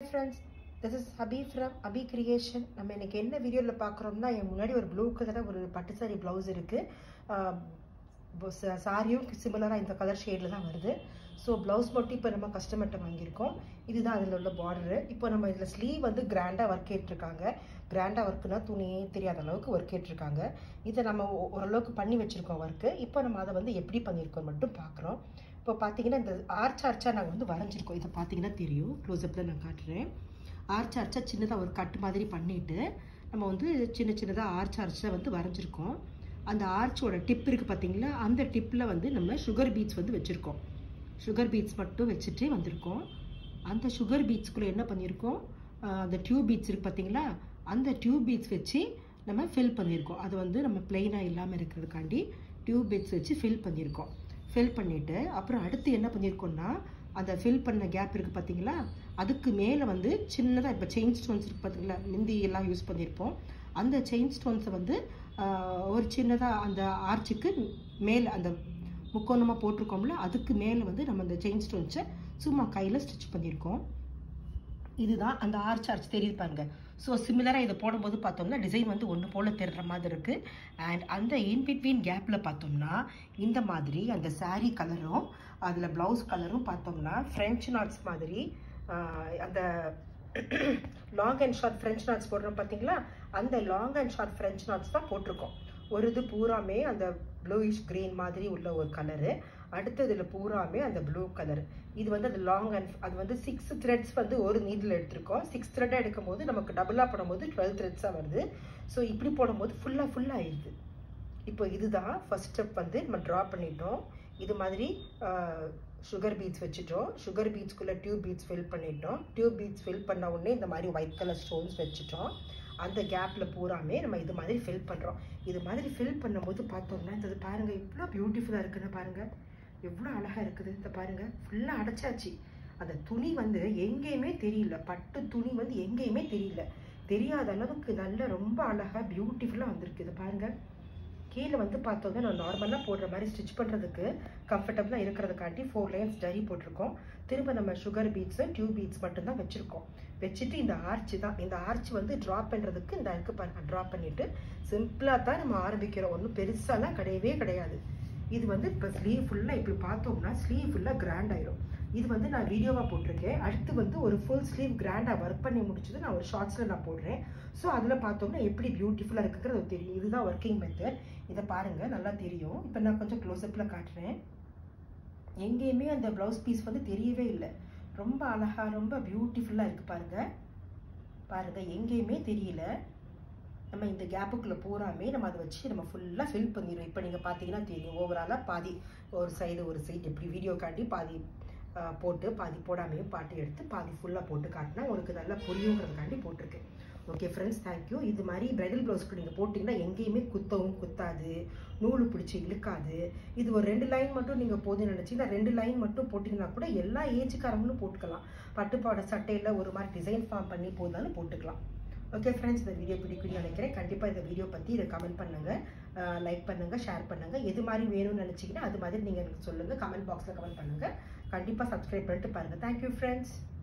friends this is Abhi from Abhi creation நம்ம இன்னைக்கு என்ன வீடியோவில் பார்க்குறோம்னா என் முன்னாடி ஒரு ப்ளூ கலராக ஒரு பட்டு சாரி ப்ளவுஸ் இருக்குது சாரியும் சிமிலராக இந்த கலர் ஷேடில் தான் வருது ஸோ ப்ளவுஸ் மட்டும் இப்போ நம்ம கஸ்டமர்கிட்ட வாங்கியிருக்கோம் இதுதான் அதில் உள்ள பார்டரு இப்போ நம்ம இதில் ஸ்லீவ் வந்து கிராண்டாக ஒர்க் ஏற்றிருக்காங்க கிராண்டாக ஒர்க்குனா துணியே தெரியாத அளவுக்கு ஒர்க் ஏற்றிருக்காங்க இதை நம்ம ஓ- ஓரளவுக்கு பண்ணி வச்சுருக்கோம் ஒர்க்கு இப்போ நம்ம அதை வந்து எப்படி பண்ணியிருக்கோம் மட்டும் பார்க்குறோம் இப்போ பார்த்தீங்கன்னா இந்த ஆர்ச் ஆர்ச்சாக நாங்கள் வந்து வரைஞ்சிருக்கோம் இதை பார்த்தீங்கன்னா தெரியும் க்ளோஸ்அப்பில் நான் காட்டுறேன் ஆர்ச் ஆர்ச்சாக சின்னதாக ஒரு கட்டு மாதிரி பண்ணிட்டு நம்ம வந்து சின்ன சின்னதாக ஆர்ச் ஆர்ச்சாக வந்து வரைஞ்சிருக்கோம் அந்த ஆர்ச்சோட டிப் இருக்குது பார்த்தீங்களா அந்த டிப்பில் வந்து நம்ம சுகர் பீட்ஸ் வந்து வச்சுருக்கோம் சுகர் பீட்ஸ் மட்டும் வச்சுட்டு வந்திருக்கோம் அந்த சுகர் பீட்ஸ்குள்ளே என்ன பண்ணியிருக்கோம் ஆஹ் அந்த டியூப் பீட்ஸ் இருக்குது பார்த்தீங்களா அந்த டியூப் பீட்ஸ் வச்சு நம்ம ஃபில் பண்ணியிருக்கோம் அது வந்து நம்ம பிளெயினாக இல்லாமல் இருக்கிறதுக்காண்டி டியூப் பீட்ஸ் வச்சு ஃபில் பண்ணியிருக்கோம் ஃபில் பண்ணிவிட்டு அப்புறம் அடுத்து என்ன பண்ணியிருக்கோம்னா அந்த ஃபில் பண்ண கேப் இருக்குது பார்த்தீங்களா அதுக்கு மேலே வந்து சின்னதாக இப்போ செயின் ஸ்டோன்ஸ் இருக்குது பார்த்தீங்களா முந்தி எல்லாம் யூஸ் பண்ணியிருப்போம் அந்த செயின் ஸ்டோன்ஸை வந்து ஆஹ், ஒரு சின்னதாக அந்த ஆர்ச்சுக்கு மேலே அந்த முக்கோணமாக போட்டிருக்கோம்ல அதுக்கு மேலே வந்து நம்ம அந்த செயின் ஸ்டோன்ஸை சும்மா கையில் ஸ்டிச் பண்ணியிருக்கோம் இதுதான் அந்த ஆர்ச் ஆர்ச் தெரியுது பாருங்க ஸோ சிமிலராக இதை போடும்போது பார்த்தோம்னா டிசைன் வந்து ஒன்று போல் தெரிற மாதிரி இருக்குது அண்ட் அந்த இன் பிட்வீன் கேப்பில் பார்த்தோம்னா இந்த மாதிரி அந்த saree கலரும் அதில் ப்ளவுஸ் கலரும் பார்த்தோம்னா ஃப்ரெஞ்ச் நாட்ஸ் மாதிரி ஆஹ், அந்த long and short French knots போடுறோம் பார்த்தீங்களா அந்த long and short French knots தான் போட்டிருக்கோம் ஒரு இது பூராமே அந்த ப்ளூயிஷ் green மாதிரி உள்ள ஒரு கலரு அடுத்ததுல பூராமே அந்த ப்ளூ கலர் இது வந்து அது லாங் அண்ட் அது வந்து சிக்ஸ் த்ரெட்ஸ் வந்து ஒரு நீடில் எடுத்திருக்கோம் சிக்ஸ் த்ரெட்டாக எடுக்கும் போது நமக்கு டபுளாக போடும்போது டுவெல் த்ரெட்ஸாக வருது ஸோ இப்படி போடும்போது ஃபுல்லாக ஃபுல்லாக ஆயிடுது இப்போ இதுதான் ஃபர்ஸ்ட் ஸ்டெப் வந்து நம்ம ட்ரா பண்ணிட்டோம் இது மாதிரி சுகர் பீட்ஸ் வச்சுட்டோம் சுகர் பீட்ஸ்க்குள்ளே டியூப் பீட்ஸ் ஃபில் பண்ணிட்டோம் டியூப் பீட்ஸ் ஃபில் பண்ண உடனே இந்த மாதிரி ஒயிட் கலர் ஸ்டோன்ஸ் வச்சுட்டோம் அந்த கேப்பில் பூராமே நம்ம இது மாதிரி ஃபில் பண்ணுறோம் இது மாதிரி ஃபில் பண்ணும்போது பார்த்தோம்னா இந்த இது பாருங்க இவ்வளோ பியூட்டிஃபுல்லாக இருக்குன்னு பாருங்க எவ்வளோ அழகாக இருக்குது இந்த பாருங்க ஃபுல்லாக அடைச்சாச்சு அந்த துணி வந்து எங்கேயுமே தெரியல பட்டு துணி வந்து எங்கேயுமே தெரியல தெரியாத அளவுக்கு நல்ல ரொம்ப அழகாக பியூட்டிஃபுல்லாக வந்திருக்கு இது பாருங்க கீழே வந்து பார்த்தோம்னா நான் நார்மலாக போடுற மாதிரி ஸ்டிச் பண்ணுறதுக்கு கம்ஃபர்டபுளாக இருக்கிறதுக்காண்டி ஃபோர் லைன்ஸ் ஜரி போட்டிருக்கோம் திரும்ப நம்ம சுகர் பீட்ஸு டியூப் பீட்ஸ் மட்டும்தான் வச்சுருக்கோம் வச்சுட்டு இந்த ஆர்ச் தான் இந்த ஆர்ச் வந்து ட்ரா பண்ணுறதுக்கு இந்த இருக்கு பாருங்க ட்ரா பண்ணிவிட்டு சிம்பிளாக தான் நம்ம ஆரம்பிக்கிறோம் ஒன்றும் பெருசாலாம் கிடையவே கிடையாது இது வந்து இப்போ ஸ்லீவ் ஃபுல்லாக இப்படி பார்த்தோம்னா ஸ்லீவ் ஃபுல்லாக கிராண்ட் ஆயிரும் இது வந்து நான் வீடியோவாக போட்டிருக்கேன் அடுத்து வந்து ஒரு ஃபுல் ஸ்லீவ் கிராண்டாக ஒர்க் பண்ணி முடிச்சது நான் ஒரு ஷார்ட்ஸில் நான் போடுறேன் ஸோ அதில் பார்த்தோம்னா எப்படி பியூட்டிஃபுல்லாக இருக்குங்கிறது தெரியும் இதுதான் ஒர்க்கிங் மெத்தட் இதை பாருங்கள் நல்லா தெரியும் இப்போ நான் கொஞ்சம் க்ளோஸ்அப்பில் காட்டுறேன் எங்கேயுமே அந்த ப்ளவுஸ் பீஸ் வந்து தெரியவே இல்லை ரொம்ப அழகா ரொம்ப பியூட்டிஃபுல்லாக இருக்குது பாருங்க பாருங்க எங்கேயுமே தெரியல நம்ம இந்த கேப்புக்குள்ளே பூராமே நம்ம அதை வச்சு நம்ம ஃபுல்லாக ஃபில் பண்ணிடுவோம் இப்போ நீங்கள் பார்த்தீங்கன்னா தெரியும் ஓவராலாக பாதி ஒரு சைடு ஒரு சைடு இப்படி வீடியோக்காண்டி பாதி ஆஹ், போட்டு பாதி போடாமையும் பாட்டு எடுத்து பாதி ஃபுல்லாக போட்டு காட்டினா உங்களுக்கு நல்லா புரியுங்கிறதுக்காண்டி போட்டிருக்கேன் ஓகே ஃப்ரெண்ட்ஸ் தேங்க்யூ இது மாதிரி பிரைடல் ப்ளவுஸ்க்கு நீங்கள் போட்டிங்கன்னா எங்கேயுமே குத்தவும் குத்தாது நூல் பிடிச்சி இழுக்காது இது ஒரு ரெண்டு லைன் மட்டும் நீங்கள் போதும்னு நினச்சிங்கன்னா ரெண்டு லைன் மட்டும் போட்டிங்கன்னா கூட எல்லா ஏஜுக்காரங்களும் போட்டுக்கலாம் பட்டுப்பாட சட்டையில் ஒரு மாதிரி டிசைன் ஃபார்ம் பண்ணி போதாலும் போட்டுக்கலாம் ஓகே ஃப்ரெண்ட்ஸ் இந்த வீடியோ பிடிக்கும்னு நினைக்கிறேன் கண்டிப்பாக இந்த வீடியோ பற்றி இதை கமெண்ட் பண்ணுங்கள் லைக் பண்ணுங்கள் ஷேர் பண்ணுங்கள் எது மாதிரி வேணும்னு நினச்சிங்கன்னா அது மாதிரி நீங்கள் எனக்கு சொல்லுங்கள் கமெண்ட் பாக்ஸில் கமெண்ட் பண்ணுங்கள் கண்டிப்பாக சப்ஸ்கிரைப் பண்ணிட்டு பாருங்கள் தேங்க்யூ ஃப்ரெண்ட்ஸ்